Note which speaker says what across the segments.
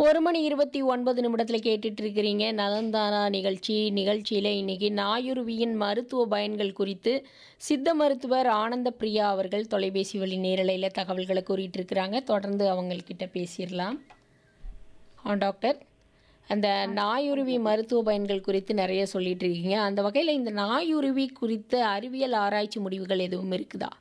Speaker 1: ஒரு மணி இருபத்தி ஒன்பது நிமிடத்தில் கேட்டுட்டு இருக்கிறீங்க நலந்தானா நிகழ்ச்சி நிகழ்ச்சியில் இன்னைக்கு நாயுருவியின் மருத்துவ பயன்கள் குறித்து சித்த மருத்துவர் ஆனந்த பிரியா அவர்கள் தொலைபேசி வழி நேரலையில் தகவல்களை கூறிட்டு இருக்கிறாங்க தொடர்ந்து அவங்கக்கிட்ட பேசிடலாம் ஆ டாக்டர் அந்த நாயுருவி மருத்துவ பயன்கள் குறித்து நிறைய சொல்லிட்டு இருக்கீங்க அந்த வகையில் இந்த நாயுருவி குறித்த அறிவியல் ஆராய்ச்சி முடிவுகள் எதுவும் இருக்குதா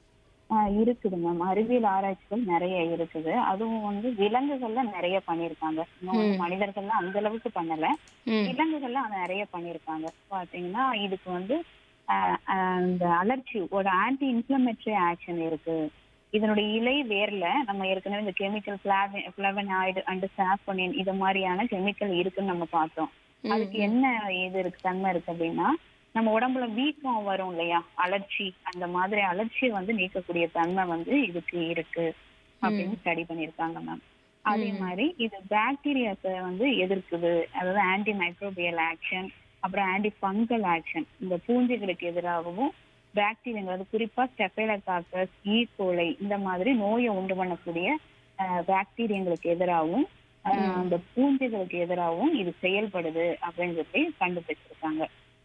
Speaker 2: ஆஹ் இருக்குது மேம் அறிவியல் ஆராய்ச்சிகள் நிறைய இருக்குது அதுவும் வந்து விலங்குகள்ல நிறைய பண்ணியிருக்காங்க இன்னும் வந்து மனிதர்கள்ல அந்த அளவுக்கு பண்ணல
Speaker 1: ம்
Speaker 2: விலங்குகள்ல அது நிறைய பண்ணியிருக்காங்க பாத்தீங்கன்னா இதுக்கு வந்து ஆஹ் ஆஹ் இந்த அலர்ஜி ஒரு ஆன்டி இன்ஃபிளமேட்டரி ஆக்ஷன் இருக்கு இதனுடைய இலை வேர்ல நம்ம ஏற்கனவே இந்த கெமிக்கல் பிளாவன் பிளவனாய்டு அண்ட் சாஃபனின் இது மாதிரியான கெமிக்கல் இருக்குன்னு நம்ம பார்த்தோம் அதுக்கு என்ன இது இருக்கு தன்மை இருக்கு அப்படின்னா நம்ம உடம்புல வீக்கம் வரும் இல்லையா அலர்ஜி அந்த மாதிரி அலர்ச்சியை வந்து நீக்கக்கூடிய தன்மை வந்து இதுக்கு இருக்கு அப்படின்னு ஸ்டடி பண்ணியிருக்காங்க மேம் அதே மாதிரி இது பாக்டீரியாஸை வந்து எதிர்க்குது அதாவது ஆன்டி மைக்ரோபியல் ஆக்ஷன் அப்புறம் ஆன்டி ஃபங்கல் ஆக்ஷன் இந்த பூஞ்சைகளுக்கு எதிராகவும் பாக்டீரியா அது குறிப்பா ஸ்டெஃபைலோகாக்கஸ் ஈகோலை இந்த மாதிரி நோயை உண்டு பண்ணக்கூடிய பாக்டீரியங்களுக்கு எதிராகவும் ஆஹ் அந்த பூஞ்சைகளுக்கு எதிராகவும் இது செயல்படுது அப்படின்னு சொல்லி கண்டுபிடிச்சிருக்காங்க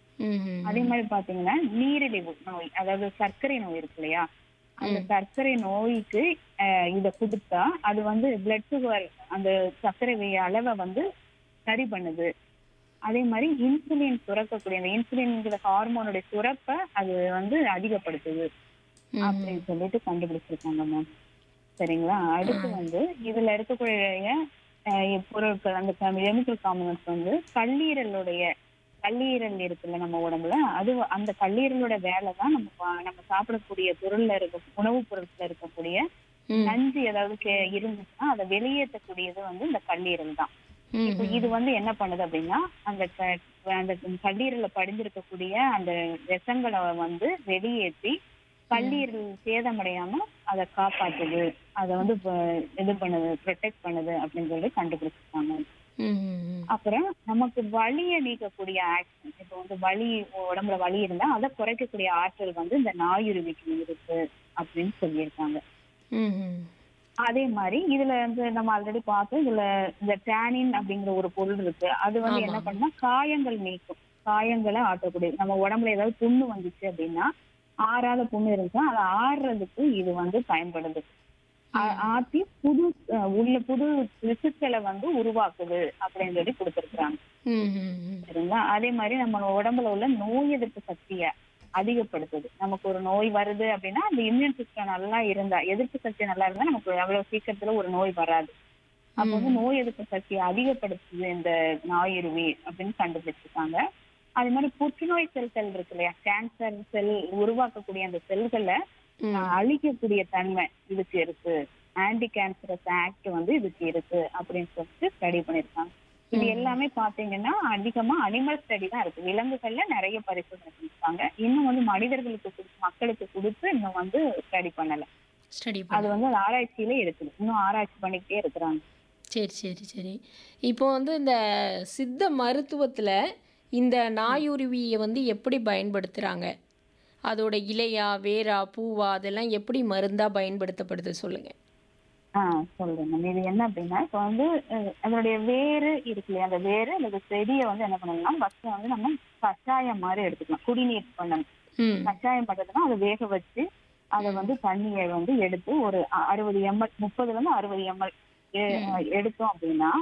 Speaker 1: ம்
Speaker 2: அதே மாதிரி பாத்தீங்கன்னா நீரிழிவு நோய் அதாவது சர்க்கரை நோய் இருக்கு இல்லையா அந்த சர்க்கரை நோய்க்கு ஆஹ் இத கொடுத்தா அது வந்து பிளட் சுகர் அந்த சர்க்கரை வே- அளவை வந்து சரி பண்ணுது அதே மாதிரி இன்சுலின் சுரக்கக்கூடிய அந்த இன்சுலின்ங்கிற ஹார்மோனுடைய சுரப்பை அது வந்து அதிகப்படுத்துது அப்படின்னு சொல்லிட்டு கண்டுபிடிச்சிருக்காங்க மேம் சரிங்களா அடுத்து வந்து இதுல இருக்கக்கூடிய ஆஹ் பொருட்கள் அந்த கெமிக்கல் காம்பனன்ட்ஸ் வந்து கல்லீரலுடைய கல்லீரல் இருக்குல்ல நம்ம உடம்புல அது அந்த கல்லீரலோட வேலை தான் நம்ம பா- நம்ம சாப்பிடக்கூடிய பொருள்ல இருக்க உணவுப் பொருட்கள்ல இருக்கக்கூடிய நஞ்சு ஏதாவது கே- இருந்துச்சுன்னா அதை வெளியேற்றக்கூடியது வந்து இந்த கல்லீரல் தான் இப்போ இது வந்து என்ன பண்ணுது அப்படின்னா அந்த க- அந்த கல்லீரல்ல படிஞ்சிருக்கக்கூடிய அந்த விஷங்களை வந்து வெளியேற்றி கல்லீரல் சேதமடையாம அதை காப்பாத்துது அதை வந்து ப- இது பண்ணுது ப்ரொடெக்ட் பண்ணுது அப்படின்னு சொல்லி கண்டுபிடிச்சிருக்காங்க
Speaker 1: ம்
Speaker 2: அப்புறம் நமக்கு வலியை நீக்கக்கூடிய ஆக்ஷன் இப்போ வந்து வலி உடம்புல வலி இருந்தா அதை குறைக்கக்கூடிய ஆற்றல் வந்து இந்த நாயுருவிக்கு இருக்கு அப்படின்னு சொல்லியிருக்காங்க
Speaker 1: ம்
Speaker 2: அதே மாதிரி இதுல வந்து நம்ம ஆல்ரெடி பார்த்தோம் இதுல இந்த டேனின் அப்படிங்கிற ஒரு பொருள் இருக்கு அது வந்து என்ன பண்ணா காயங்கள் நீக்கும் காயங்களை ஆட்டக்கூடியது நம்ம உடம்புல ஏதாவது புண்ணு வந்துச்சு அப்படின்னா ஆறாத புண்ணு இருந்துச்சுன்னா அதை ஆறுறதுக்கு இது வந்து பயன்படுது ஆ- ஆத்தி புது அஹ், உள்ள புது திசுக்களை வந்து உருவாக்குது அப்படின்னு சொல்லி கொடுத்துருக்குறாங்க
Speaker 1: ம்
Speaker 2: சரிங்களா அதே மாதிரி நம்ம உடம்புல உள்ள நோய் எதிர்ப்பு சக்தியை அதிகப்படுத்துது நமக்கு ஒரு நோய் வருது அப்படின்னா அந்த இம்யூன் சிஸ்டம் நல்லா இருந்தா எதிர்ப்பு சக்தி நல்லா இருந்தா நமக்கு அவ்வளவு சீக்கிரத்துல ஒரு நோய் வராது அப்போ வந்து நோய் எதிர்ப்பு சக்தியை அதிகப்படுத்துது இந்த நாயுருவி அப்படின்னு கண்டுபிடிச்சிருக்காங்க அதே மாதிரி புற்றுநோய் செல்கள் இருக்கு இல்லையா கேன்சர் செல் உருவாக்கக்கூடிய அந்த செல்களை ஆஹ், அழிக்கக்கூடிய தன்மை இதுக்கு இருக்கு ஆன்டி கேன்சரஸ் ஆக்ட் வந்து இதுக்கு இருக்கு அப்படின்னு சொல்லிட்டு ஸ்டடி பண்ணிருக்காங்க இது எல்லாமே பாத்தீங்கன்னா அதிகமா அனிமல் ஸ்டடி தான் இருக்கு விலங்குகள்ல நிறைய பரிசோதனை பண்ணிருக்காங்க இன்னும் வந்து மனிதர்களுக்கு குடுத்து- மக்களுக்கு கொடுத்து இன்னும் வந்து ஸ்டடி பண்ணல
Speaker 1: ஸ்டடி
Speaker 2: அது வந்து ஆராய்ச்சியில இருக்குது இன்னும் ஆராய்ச்சி பண்ணிக்கிட்டே இருக்கிறாங்க
Speaker 1: சரி சரி சரி இப்போ வந்து இந்த சித்த மருத்துவத்தில் இந்த நாயுருவியை வந்து எப்படி பயன்படுத்துகிறாங்க அதோட இலையா வேரா பூவா அதெல்லாம் எப்படி மருந்தாக பயன்படுத்தப்படுது சொல்லுங்கள்
Speaker 2: ஆஹ் சொல்றேன் மேம் இது என்ன அப்படின்னா இப்போ வந்து அஹ், அதனுடைய வேறு இருக்கு இல்லையா அந்த வேறு அல்லது செடியை வந்து என்ன பண்ணணும்னா ஃபர்ஸ்ட் வந்து நம்ம கஷாயம் மாதிரி எடுத்துக்கலாம் குடிநீர் பண்ணணும்
Speaker 1: ம்
Speaker 2: கஷாயம் பண்றதுன்னா அதை வேக வச்சு அதை வந்து தண்ணியை வந்து எடுத்து ஒரு அ- அறுபது எம்எல் முப்பதுல இருந்து அறுபது எம்எல் எடுத்தோம் அப்படின்னா